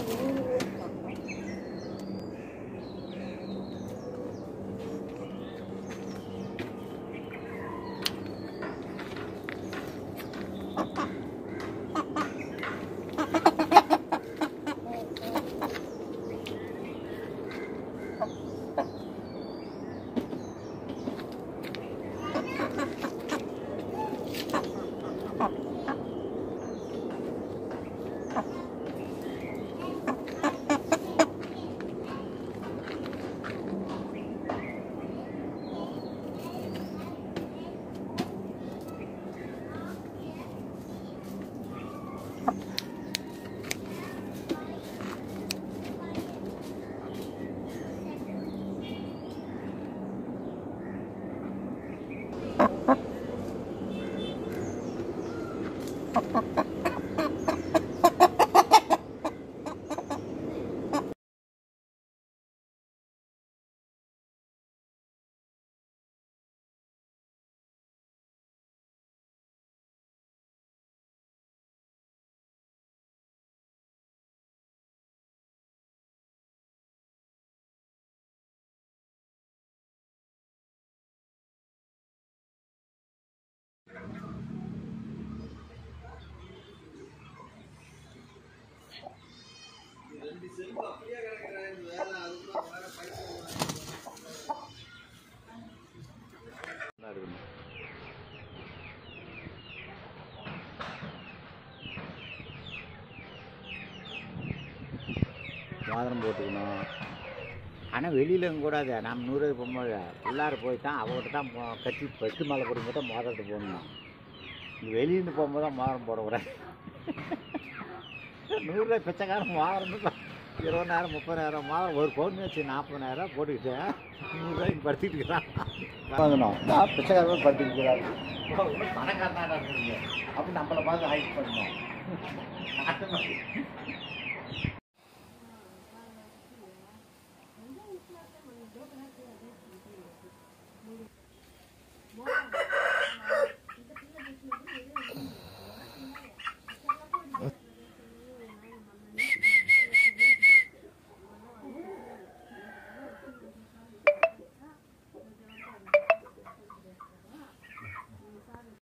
நல்லா இருக்கணும் மோதிரம் போட்டுக்கணும் ஆனால் வெளியில் கூடாது நம்ம நூறு போகும்போது உள்ளார போய் தான் அவங்ககிட்ட தான் மோ- கட்டி ஃபஸ்ட்டு மேலே போடும்போது தான் மோதிரத்தை போடணும் இங்க வெளியிருந்து போகும்போது தான் மோதிரம் போடக்கூடாது நூறுரூவா பிச்சைக்காரன் மோதிரம் தான் இருபதாயிரம் முப்பதாயிரம் மோதிரம் ஒரு பவுன் வச்சு நாற்பதாயிரம் போட்டுக்கிட்டு நூறுரூவாய்க்கு படுத்திட்டு இருக்கிறான் வாங்கணும் நான் பிச்சைக்காரன் படுத்திட்டு இருக்கிறாரு பணக்காரனாக இருக்கீங்க அப்படி நம்மளை பார்த்து ஹைட் பண்ணணும்